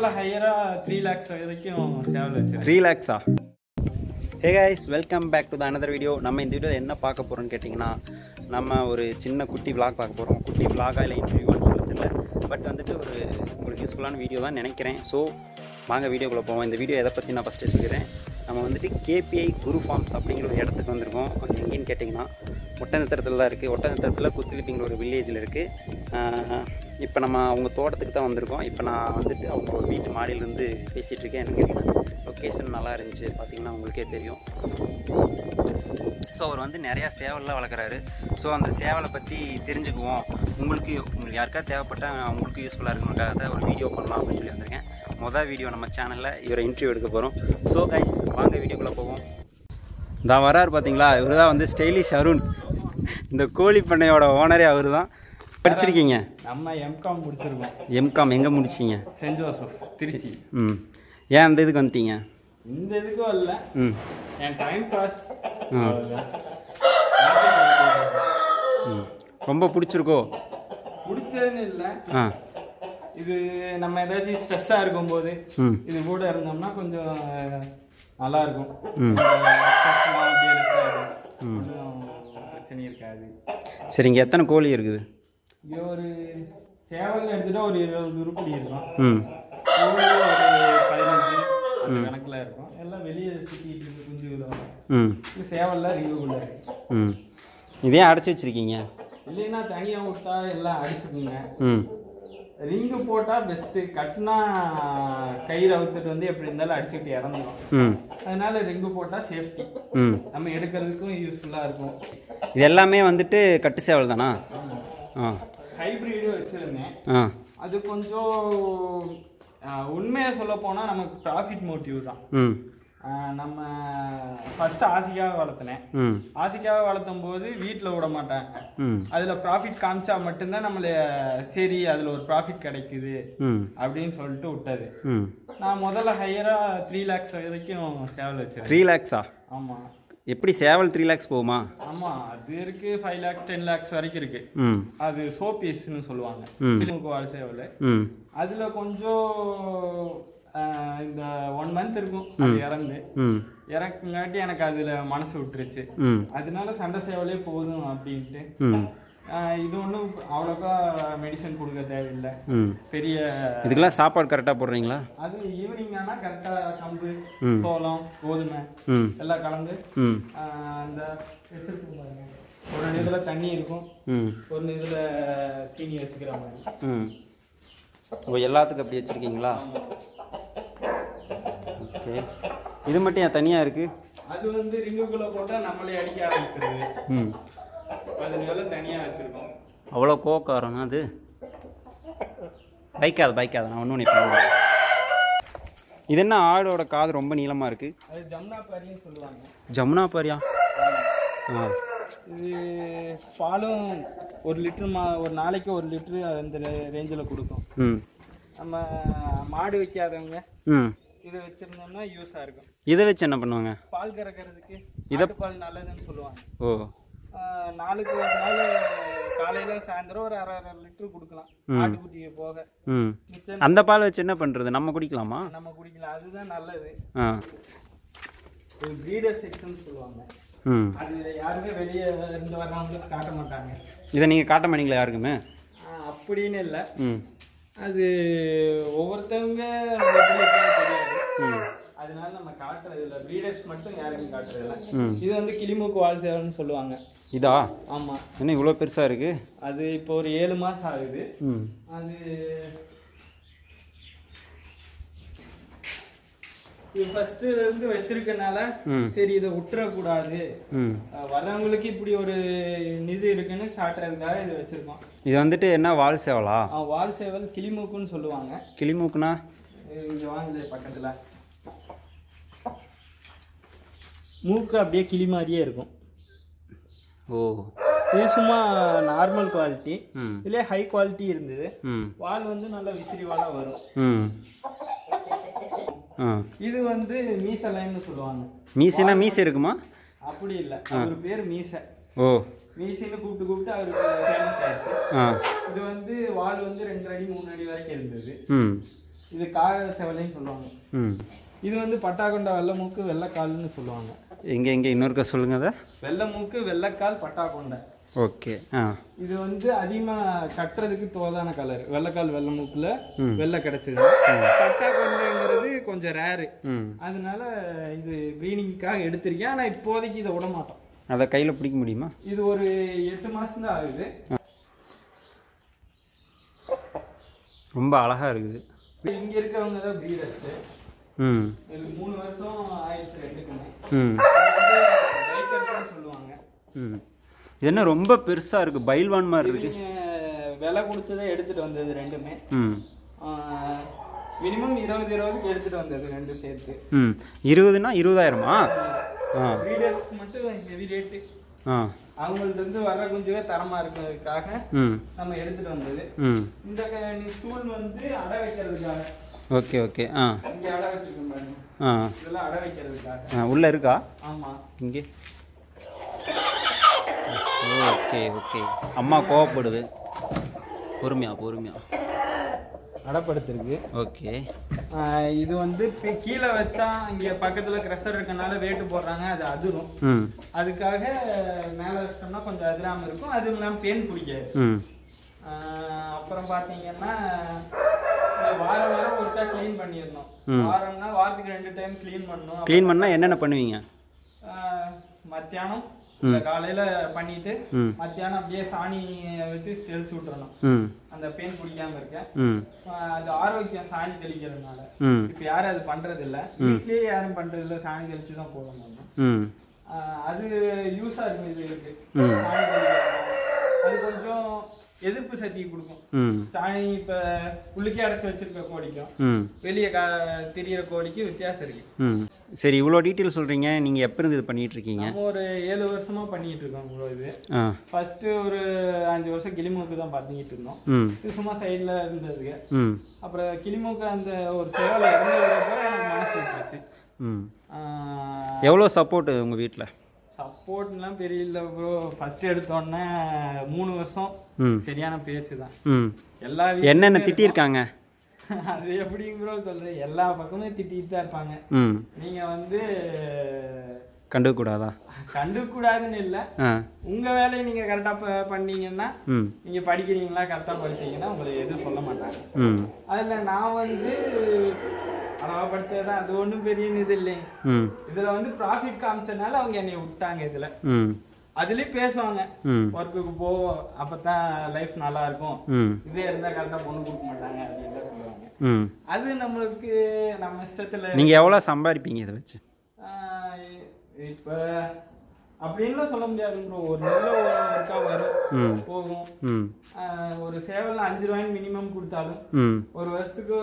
முதல்ல ஹையராக த்ரீ லேக்ஸ் வரைக்கும் சேவல் வச்சிருக்கேன் த்ரீ லேக்ஸா hey guys welcome back to the another video நம்ம இந்த வீடியோவில் என்ன பார்க்க போகிறோம்னு கேட்டிங்கன்னா நம்ம ஒரு சின்ன குட்டி vlog பார்க்க போகிறோம் குட்டி vlog-ஆ இல்லை இன்டர்வியூவான்னு சொல்ல தெரியல பட் வந்துட்டு ஒரு உங்களுக்கு யூஸ்ஃபுல்லான வீடியோ தான் நினைக்கிறேன் ஸோ வாங்க வீடியோக்குள்ளே போவோம் இந்த வீடியோ எதை பற்றி நான் ஃபஸ்ட்டு சொல்லிக்கிறேன் நம்ம வந்துட்டு கேபிஐ குரு ஃபார்ம்ஸ் அப்படிங்கிற ஒரு இடத்துக்கு வந்திருக்கோம் அது எங்கேன்னு கேட்டிங்கன்னா ஒட்டநத்திரத்தில் தான் இருக்குது ஒட்டநத்திரத்தில் குத்துலிப்பிங்கிற ஒரு வில்லேஜில் இருக்குது இப்போ நம்ம அவங்க தோட்டத்துக்கு தான் வந்திருக்கோம் இப்போ நான் வந்துட்டு அவங்க ஒரு வீட்டு மாடியிலேருந்து பேசிகிட்டு இருக்கேன் எனக்கு லொக்கேஷன் நல்லா இருந்துச்சு பார்த்தீங்கன்னா உங்களுக்கே தெரியும் ஸோ அவர் வந்து நிறையா சேவல்லாம் வளர்க்குறாரு ஸோ அந்த சேவலை பற்றி தெரிஞ்சுக்குவோம் உங்களுக்கு உங்களுக்கு யாருக்காவது தேவைப்பட்டால் உங்களுக்கு யூஸ்ஃபுல்லாக இருக்கணுக்காக தான் ஒரு வீடியோ பண்ணலாம் அப்படின்னு சொல்லி வந்திருக்கேன் மொதல் வீடியோ நம்ம சேனலில் இவரை இன்டர்வியூ எடுக்க போகிறோம் ஸோ கைஸ் வாங்க வீடியோக்குள்ளே போவோம் தான் வராரு பார்த்தீங்களா இவர் தான் வந்து ஸ்டைலிஷ் அருண் இந்த கோழி பண்ணையோட ஓனரே அவர் தான் படிச்சிருக்கீங்க நம்ம எம்காம் முடிச்சிருக்கோம் எம்காம் எங்கே முடிச்சிங்க சென்ட் ஜோசப் திருச்சி ம் ஏன் அந்த இதுக்கு வந்துட்டீங்க இந்த இதுக்கும் இல்லை ம் என் டைம் பாஸ் ஆ. ம் ரொம்ப பிடிச்சிருக்கோ பிடிச்சதுன்னு இல்லை ஆ இது நம்ம ஏதாச்சும் ஸ்ட்ரெஸ்ஸாக இருக்கும்போது ம் இது கூட இருந்தோம்னா கொஞ்சம் அஹ், நல்லா இருக்கும் ம். stress எல்லாம் அப்படியே less ஆயிடும். ஒண்ணும் பிரச்சனை இருக்காது சரிங்க எத்தனை கோழி இருக்குது இங்கே ஒரு சேவல்னு எடுத்துட்டா ஒரு இருபது உருப்படி இருக்கும் ம் கோழி ஒரு பதினஞ்சு அந்த கணக்கில் இருக்கும் எல்லாம் வெளியே சுற்றிட்டு இருக்கு குஞ்சு விதம் ம் இது சேவல்லாம் ரிங்குக்குள்ளே இருக்கு ம் இதே அடைச்சி வச்சிருக்கீங்க இல்லைன்னா தனியாக விட்டா எல்லாம் அடிச்சுக்குங்க ம் ரிங்கு போட்டால் பெஸ்ட்டு கட்டினா கயிறு அவுத்துட்டு வந்து எப்படி இருந்தாலும் அடிச்சுக்கிட்டு இறந்துடும் ம் அதனால ரிங்கு போட்டால் சேஃப்டி ம் நம்ம எடுக்கிறதுக்கும் யூஸ்ஃபுல்லாக இருக்கும் இது எல்லாமே வந்துட்டு கட்டு சேவல் தானா ஆ ஹைப்ரிடு வச்சுருந்தேன் ஆ அது கொஞ்சம் ஆஹ், உண்மையை சொல்ல போனால் நமக்கு ப்ராஃபிட் மோட்டிவ் தான் ம் ஆஹ், நம்ம ஃபஸ்ட்டு ஆசைக்காக வளர்த்தினேன் ம் ஆசைக்காக வளர்த்தும் போது வீட்டில் விட மாட்டாங்க ம் அதில் ப்ராஃபிட் காமிச்சா மட்டும்தான் நம்மள சரி அதில் ஒரு ப்ராஃபிட் கிடைக்குது ம் அப்படின்னு சொல்லிட்டு விட்டது ம் நான் முதல்ல ஹையராக த்ரீ லேக்ஸ் வரைக்கும் சேவல் வச்சிருக்கேன் த்ரீ லேக்ஸா ஆமாம் எப்படி சேவல் த்ரீ லேக்ஸ் போகுமா ஆமாம் அது இருக்கு ஃபைவ் லேக்ஸ் டென் லேக்ஸ் வரைக்கும் இருக்கு ம் அது சோ பீஸ்னு சொல்லுவாங்க ம். கிளிமுக்கு வாழ் சேவல் ம் அதில் கொஞ்சம் ஆஹ், இந்த ஒன் மந்த் இருக்கும் அது இறந்து ம் இறக்குங்காட்டி எனக்கு அதில் மனசு விட்டுருச்சு ம் அதனால சண்டை சேவலே போதும் அப்படின்ட்டு ம் ஆஹ், இது ஒன்றும் அவ்வளோக்கா மெடிசன் கொடுக்க தேவையில்லை ம் பெரிய இதுக்கெல்லாம் சாப்பாடு கரெக்டாக போடுறீங்களா அது ஈவினிங் ஆனால் கரெக்டாக கம்பு ம். சோளம் கோதுமை ம் எல்லாம் கலந்து ம் ஆஹ், அந்த வச்சிருக்கோம் பாருங்க ஒரு இதில் தண்ணி இருக்கும் ம் ஒரு இதில் தீனி வச்சுக்கிற மாதிரி ம் ஓ எல்லாத்துக்கும் அப்படி வச்சுருக்கீங்களா ஓகே இது மட்டும் ஏன் தனியாக இருக்குது அது வந்து ரிங்குக்குள்ளே போட்டால் நம்மளே அடிக்க ஆரம்பிச்சிருது ம் அதனால தனியாக வச்சுருக்கோம் அவ்வளோ கோக்காரம்னா அது பைக்காது பைக்காது நான் ஒன்றும் நினைப்பேன் இது என்ன ஆடோட காது ரொம்ப நீளமாக இருக்குது அது ஜம்னா பாரின்னு சொல்லுவாங்க ஜமுனா பாரியா ஆ இது பாலும் ஒரு லிட்டர் மா ஒரு நாளைக்கு ஒரு லிட்ரு அந்த ரேஞ்சில் கொடுக்கும் ம் நம்ம மாடு வைக்காதவங்க ம் இதை வச்சுருந்தோம்னா யூஸாக இருக்கும் இதை வச்சு என்ன பண்ணுவாங்க பால் கறக்கிறதுக்கு இத- பால் நல்லதுன்னு சொல்லுவாங்க ஓ ஆஹ் நாளுக்கு ஒரு நாள் காலையில் சாயந்தரம் ஒரு அரை அரை லிட்டர் கொடுக்கலாம் ஆட்டுக்குட்டியை போக ம் மிச்சம் அந்த பால் வச்சு என்ன பண்ணுறது நம்ம குடிக்கலாமா நம்ம குடிக்கலாம் அதுதான் நல்லது ஆ ஒரு ப்ரீடர் செக்ஷன் சொல்லுவாங்க ம் அது யாருமே வெளியே இருந்து வர்றவங்களுக்கு காட்ட மாட்டாங்க இதை நீங்கள் காட்ட மாட்டீங்களா யாருக்குமே ஆஹ் அப்படின்னு இல்லை ம் அது ஒவ்வொருத்தவங்க நம்ம இதுல இருக்கிறது தெரியாது ம் அதனால நம்ம காட்டுறது இல்லை ப்ரீடர்ஸ் மட்டும் யாருக்கும் காட்டுறது இல்லை ம் இது வந்து கிளிமூக்கு வால் சேவல்னு சொல்லுவாங்க இதா ஆமாம் என்ன இவ்வளோ பெருசாக இருக்குது அது இப்போ ஒரு ஏழு மாதம் ஆகுது ம் அது இது ஃபர்ஸ்ட் இருந்து வச்சிருக்கனால ம். சரி இதை விட்டுறக்கூடாது ம் அஹ் வர்றவங்களுக்கு இப்படி ஒரு நிதி இருக்குன்னு காட்டுறதுக்காக இது வச்சிருக்கோம் இது வந்துட்டு என்ன வால் சேவலா அஹ் வால் சேவல் கிளிமூக்குன்னு சொல்லுவாங்க கிளிமூக்குனா இது இங்க வாங்குது பக்கத்துல மூக்கு அப்படியே கிளி மாதிரியே இருக்கும் ஓ இது சும்மா நார்மல் குவாலிட்டி ம் இதுலேயே ஹை குவாலிட்டி இருந்தது ம் வால் வந்து நல்ல விசிறி வாழா வரும் ம் ஆ இது வந்து மீசலைன்னு சொல்லுவாங்க மீசைனா மீசை இருக்குமா அப்படி இல்லை அவர் பேர் மீசை ஓ மீசின்னு கூப்பிட்டு கூப்பிட்டு அவருக்கு ஃபேமஸ் ஆயிடுச்சு ஆ இது வந்து வால் வந்து ரெண்டு அடி மூணு அடி வரைக்கும் இருந்தது ம் இது காக செவலைன்னு சொல்லுவாங்க ம் இது வந்து பட்டாக்கொண்டா வெள்ளை மூக்கு வெள்ளைக்கால்னு சொல்லுவாங்க எங்கே எங்கே இன்னொருக்கா சொல்லுங்க அதை வெள்ளை மூக்கு வெள்ளைக்கால் பட்டாக்கொண்டை ஓகே ஆ இது வந்து அதிகமா கட்டுறதுக்கு தோதான கலர் வெள்ளைக்கால் வெள்ளை மூக்குல ம். வெள்ளை கிடைச்சது பட்டாக்கொண்டைங்கிறது கொஞ்சம் ரேரு ம் அதனால இது க்ரீனிங்காக எடுத்திருக்கேன் ஆனா இப்போதைக்கு இதை விட மாட்டோம் அதை கையில் பிடிக்க முடியுமா இது ஒரு எட்டு மாசம் தான் ஆகுது ரொம்ப அழகாக இருக்குது இங்க இருக்கவங்க தான் பிரீடர்ஸ் ம் இது மூணு வருஷம் ஆயிடுச்சு ரெண்டுக்குமே ம் இது வந்து பைக்கர்ஸ்னு சொல்லுவாங்க ம் இது என்ன ரொம்ப பெருசாக இருக்குது பைல்வான் மாதிரி இருக்கு இவங்க விலை கொடுத்ததே எடுத்துட்டு வந்தது ரெண்டுமே ம் மினிமம் இருபது இருபதுக்கு எடுத்துட்டு வந்தது ரெண்டும் சேர்த்து ம் இருபதுனா இருபதாயிரமா ஆ பிரீடர்ஸ்க்கு மட்டும் ஹெவி ரேட்டு ஆ அவங்கள்ட்ட இருந்து வர்ற குஞ்சுக தரமா இருக்கிறதுக்காக ம் நம்ம எடுத்துட்டு வந்தது ம் இந்த ஸ்டூல் வந்து அடை வைக்கிறதுக்காக ஓகே ஓகே ஆ இங்க அடை வச்சிருக்கோம் பாருங்க ஆ இதெல்லாம் அடை வைக்கிறதுக்காக ஆ உள்ளே இருக்கா ஆமா இங்கே ஓகே ஓகே அம்மா கோவப்படுது பொறுமையா பொறுமையா அடைப்படுத்திருக்கு ஓகே இது வந்து பி- கீழே வச்சா இங்க பக்கத்துல க்ரெஷர் இருக்கனால வேட்டு போடுறாங்க அது அதிரும் ம் அதுக்காக மேலே வச்சிட்டோம்னா கொஞ்சம் அதிராம இருக்கும் அதுவும் இல்லாமல் பேன் பிடிக்காது ம் ஆஹ் அப்புறம் பார்த்தீங்கன்னா வாரம் வாரம் ஒருக்கா க்ளீன் பண்ணிடணும் ம். வாரம்னா வாரத்துக்கு ரெண்டு டைம் க்ளீன் பண்ணணும் க்ளீன் பண்ணால் என்னென்ன பண்ணுவீங்க ஆஹ் மத்தியானம் இல்ல காலையில பண்ணிட்டு ம் மத்தியானம் அப்படியே சாணி வச்சு தெளிச்சு விட்டுறணும் ம் அந்த பெயின் பிடிக்காம இருக்க ம் ஆஹ் அது ஆரோக்கியம் சாணி தெளிக்கிறதுனால ம் இப்ப யாரும் அது பண்றது இல்ல வீட்லயே யாரும் பண்றது இல்ல சாணி தெளிச்சு தான் போடணும் ம் ஆஹ் அது யூஸா இருக்கும் இது இருக்கு ம். சாணி தெளிக்கிறது. அது கொஞ்சம் எதிர்ப்பு சக்தி கொடுக்கும் ம் சாணி இப்ப உள்ளுக்கே அடைச்சு வச்சிருக்க கோழிக்கும் ம் வெளியே கா திரியிற கோழிக்கு வித்தியாசம் இருக்கு ம் சரி இவ்வளோ டீட்டெயில் சொல்கிறீங்க நீங்கள் எப்போ இருந்து இது பண்ணிட்டு இருக்கீங்க நம்ம ஒரு ஏழு வருஷமா பண்ணிட்டு இருக்கோம் இவ்வளோ இது ஆ ஃபர்ஸ்ட் ஒரு அஞ்சு வருஷம் கிளிமூக்கு தான் பண்ணிட்டு இருந்தோம் ம் இது சும்மா சைடில் இருந்ததுங்க ம் அப்புறம் கிளிமூக்கு அந்த ஒரு சேவலை இறந்ததுக்கப்புறம் எனக்கு மனசு விட்டுருச்சு ம் எவ்வளோ சப்போர்ட்டு உங்கள் வீட்டில் சப்போர்ட்லாம் பெரிய இல்லை ப்ரோ ஃபர்ஸ்ட் எடுத்தோடனே மூணு வருஷம் ம் சரியான பேச்சு தான் ம் எல்லா என்னென்ன வீட்லயும் திட்டியிருக்காங்க இருக்கும். அது எப்படிங்க ப்ரோ சொல்றது எல்லா பக்கமும் திட்டிட்டு தான் இருப்பாங்க ம் நீங்க வந்து கண்டுக்கக்கூடாதா கண்டுக்கூடாதுன்னு இல்லை ஆ உங்க வேலையை நீங்க கரெக்டா ப- பண்ணீங்கன்னா ம் நீங்க படிக்கிறீங்களா கரெக்டா படிச்சீங்கன்னா உங்களை எதுவும் சொல்ல மாட்டாங்க ம் அதுல நான் வந்து அளவா படிச்சதுதான் அது ஒண்ணும் பெரிய இது இல்லைங்க ம் இதுல வந்து ப்ராஃபிட் காமிச்சனால அவங்க என்னை விட்டாங்க இதுல ம் அதுலயும் பேசுவாங்க ம் ஒர்க்குக்கு போ அப்பதான் லைஃப் நல்லா இருக்கும் ம் இதே இருந்தா கரெக்டா பொண்ணு கொடுக்க மாட்டாங்க அப்படின்னு தான் சொல்லுவாங்க ம் அது நம்மளுக்கு நம்ம இஷ்டத்துல நீங்கள் எவ்வளோ சம்பாதிப்பீங்க இதை வச்சு ஆஹ் இப்ப அப்படின்லாம் சொல்ல முடியாது ப்ரோ ஒரு நல்ல ஒர்க்கா வரும் ம் போகும் ம் ஆஹ் ஒரு சேவல் அஞ்சு ரூபாய்ன்னு மினிமம் கொடுத்தாலும் ம் ஒரு வருஷத்துக்கு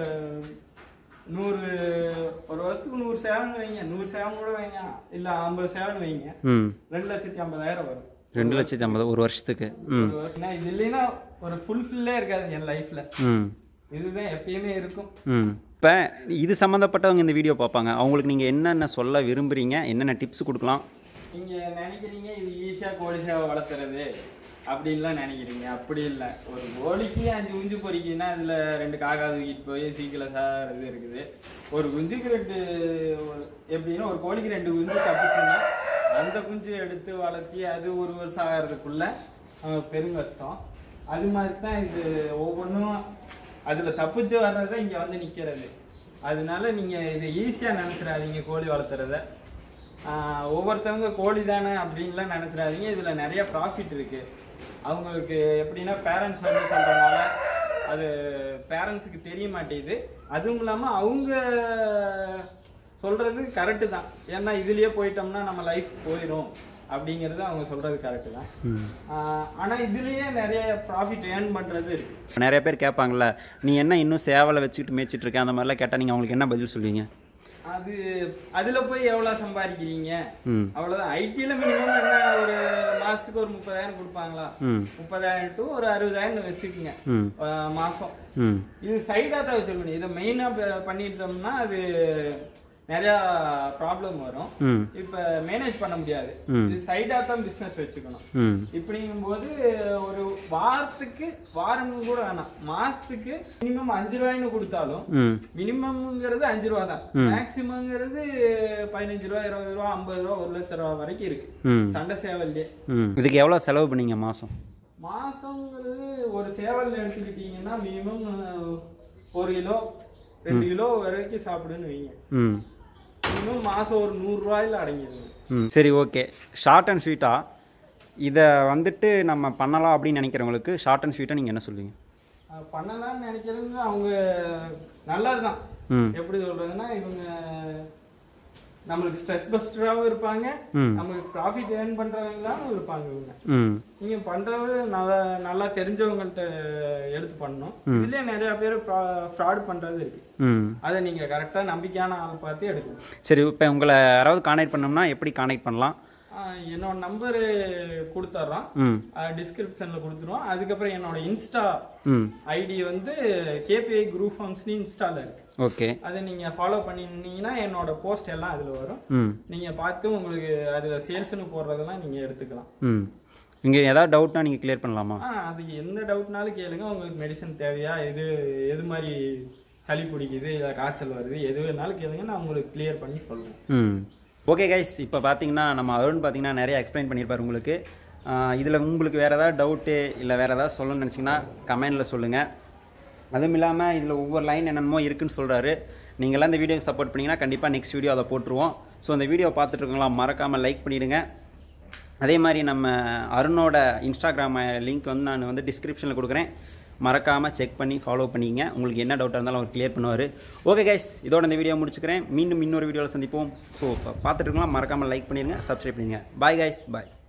நூறு ஒரு வருஷத்துக்கு நூறு சேவன் வைங்க நூறு சேவன் கூட வைங்க இல்ல ஐம்பது சேவன் வைங்க ம் ரெண்டு லட்சத்தி ஐம்பதாயிரம் வரும் ரெண்டு லட்சத்தி ஐம்பது ஒரு வருஷத்துக்கு ம் ஒரு வருஷம். ஏன்னா இது இல்லைன்னா ஒரு ஃபுல்ஃபில்லே இருக்காது என் லைஃப்ல ம் இதுதான் எப்பயுமே இருக்கும் ம் இப்போ இது சம்மந்தப்பட்டவங்க இந்த வீடியோ பார்ப்பாங்க அவங்களுக்கு நீங்கள் என்னென்ன சொல்ல விரும்புகிறீங்க என்னென்ன டிப்ஸ் கொடுக்கலாம் நீங்க நினைக்கிறீங்க இது ஈஸியா கோழி சேவை வளர்த்துறது அப்படின்லாம் நினைக்கிறீங்க அப்படி இல்லை ஒரு கோழிக்கு அஞ்சு குஞ்சு பொறிக்கினா அதுல ரெண்டு காக்கா தூக்கிட்டு போய் சீக்கிரம் சார் இது இருக்குது ஒரு குஞ்சுக்கு ரெண்டு ஒரு- எப்படின்னா ஒரு கோழிக்கு ரெண்டு குஞ்சு தப்பிச்சுன்னா அந்த குஞ்சு எடுத்து வளர்த்தி அது ஒரு வருஷம் ஆகிறதுக்குள்ள அஹ், பெரும் கஷ்டம் அது மாதிரி தான் இது ஒவ்வொன்றும் அதுல தப்பிச்சு வர்றது இங்க வந்து நிக்கிறது அதனால நீங்க இதை ஈஸியா நினைச்சிடாதீங்க கோழி வளர்த்துறத ஆஹ் ஒவ்வொருத்தவங்க கோழி தானே அப்படின்லாம் நினைச்சிடாதீங்க இதுல நிறைய ப்ராஃபிட் இருக்கு அவங்களுக்கு எப்படின்னா பேரண்ட்ஸ் வந்து சொல்றதுனால அது பேரண்ட்ஸுக்கு தெரிய மாட்டேங்குது அதுவும் இல்லாம அவங்க சொல்றது கரெக்டு தான் ஏன்னா இதுலயே போயிட்டோம்னா நம்ம லைஃப் போயிடும் அப்படிங்கிறது அவங்க சொல்றது கரெக்டு தான் ம் ஆஹ் ஆனா இதுலயே நிறைய ப்ராஃபிட் ஏர்ன் பண்றது இருக்கு நிறைய பேர் கேட்பாங்கல்ல நீ என்ன இன்னும் சேவலை வச்சுக்கிட்டு மேய்ச்சிட்டு இருக்க அந்த மாதிரிலாம் கேட்டால் நீங்கள் அவங்களுக்கு என்ன பதில் சொல்லுவீங்க அது அதுல போய் எவ்வளவு சம்பாதிக்கிறீங்க ம் அவ்வளவுதான் ஐடில மினிமம் என்ன ஒரு மாசத்துக்கு ஒரு முப்பதாயிரம் கொடுப்பாங்களா ம் முப்பதாயிரம் டு ஒரு அறுபதாயிரம் வச்சுக்கோங்க ம் அஹ் மாசம் ம் இது சைடா தான் வச்சிருக்கணும் இதை மெயினா பண்ணிட்டோம்னா அது நிறைய ப்ராப்ளம் வரும் ம் இப்ப மேனேஜ் பண்ண முடியாது ம். இது சைடா தான் பிசினஸ் வச்சுக்கணும் ம் இப்படிங்கும்போது ஒரு வாரத்துக்கு வாரம் கூட வேணாம் மாசத்துக்கு மினிமம் அஞ்சு ரூபாய்னு கொடுத்தாலும் ம் மினிமம்ங்கிறது அஞ்சு ரூபா தான் மேக்சிமம்ங்கிறது பதினஞ்சு ரூபா இருபது ரூபா ஐம்பது ரூபா ஒரு லட்சம் ரூபா வரைக்கும் இருக்கு ம் சண்டை சேவல்லே ம் இதுக்கு எவ்வளோ செலவு பண்ணீங்க மாதம் மாசங்கிறது ஒரு சேவல் எடுத்துக்கிட்டீங்கன்னா மினிமம் ஒரு கிலோ ரெண்டு கிலோ வரைக்கும் சாப்பிடுன்னு வைங்க ம் மினிமம் மாசம் ஒரு நூறு ரூபாயில அடங்கிடுங்க ம் சரி ஓகே ஷார்ட் அண்ட் ஸ்வீட்டாக இதை வந்துட்டு நம்ம பண்ணலாம் அப்படின்னு நினைக்கிறவங்களுக்கு ஷார்ட் அண்ட் ஸ்வீட்டாக நீங்கள் என்ன சொல்லுவீங்க அஹ் பண்ணலாம்னு நினைக்கிறவங்க அவங்க நல்லதுதான் ம் எப்படி சொல்றதுன்னா இவங்க நம்மளுக்கு ஸ்ட்ரெஸ் பஸ்டராகவும் இருப்பாங்க ம் நமக்கு ப்ராஃபிட் ஏர்ன் பண்றவங்களாவும் இருப்பாங்க இவங்க ம் நீங்க பண்றது நல்லா நல்லா தெரிஞ்சவங்கள்ட்ட எடுத்து பண்ணணும் இதுலயே நிறைய பேர் ஃப்ராட் பண்றது இருக்கு ம் அதை நீங்க கரெக்டா நம்பிக்கையான ஆள் பார்த்து எடுக்கணும் சரி இப்போ உங்களை யாராவது கான்டாக்ட் பண்ணோம்னா எப்படி கான்டாக்ட் பண்ணலாம் ஆஹ் என்னோட நம்பரு கொடுத்துட்றோம் ம் டிஸ்கிரிப்ஷன்ல கொடுத்துருவோம் அதுக்கப்புறம் என்னோட இன்ஸ்டா ம் ஐடி வந்து கேபிஐ குரூப் ஃபார்ம்ஸ்னு இன்ஸ்டால இருக்கு ஓகே அதை நீங்க ஃபாலோ பண்ணிருந்தீங்கன்னா என்னோட போஸ்ட் எல்லாம் அதுல வரும் ம் நீங்க பார்த்து உங்களுக்கு அதுல சேல்ஸ்னு போடுறதெல்லாம் நீங்க எடுத்துக்கலாம் ம் இங்கே ஏதாவது டவுட்னா நீங்கள் கிளியர் பண்ணலாமா ஆ அது எந்த டவுட்னாலும் கேளுங்க உங்களுக்கு மெடிசன் தேவையா எது எது மாதிரி சளி பிடிக்குது இல்லை காய்ச்சல் வருது எது வேணாலும் கேளுங்க நான் உங்களுக்கு கிளியர் பண்ணி சொல்றேன் ம் ஓகே கைஸ் இப்போ பார்த்தீங்கன்னா நம்ம அருண் பார்த்தீங்கன்னா நிறைய எக்ஸ்பிளைன் பண்ணியிருப்பார் உங்களுக்கு இதில் உங்களுக்கு வேறு ஏதாவது டவுட்டு இல்லை வேறு ஏதாவது சொல்லணும்னு நினச்சிங்கன்னா கமெண்டில் சொல்லுங்கள் அதுவும் இல்லாமல் இதில் ஒவ்வொரு லைன் என்னென்னமோ இருக்குன்னு சொல்கிறாரு நீங்களாம் இந்த வீடியோக்கு சப்போர்ட் பண்ணிங்கன்னா கண்டிப்பாக நெக்ஸ்ட் வீடியோ அதை போட்டுருவோம் ஸோ அந்த வீடியோ பார்த்துட்டு இருக்கவங்களாம் மறக்காமல் லைக் பண்ணிவிடுங்க அதே மாதிரி நம்ம அருணோட இன்ஸ்டாகிராம் லிங்க் வந்து நான் வந்து டிஸ்கிரிப்ஷனில் கொடுக்குறேன் மறக்காமல் செக் பண்ணி ஃபாலோ பண்ணிங்க உங்களுக்கு என்ன டவுட்டாக இருந்தாலும் அவர் கிளியர் பண்ணுவார் ஓகே கைஸ் இதோட இந்த வீடியோ முடிச்சுக்கிறேன் மீண்டும் இன்னொரு வீடியோவில் சந்திப்போம் ஸோ பார்த்துட்டு இருக்கலாம் மறக்காமல் லைக் பண்ணிடுங்க சப்ஸ்கிரைப் பண்ணிடுங்க பாய் கைஸ் பாய்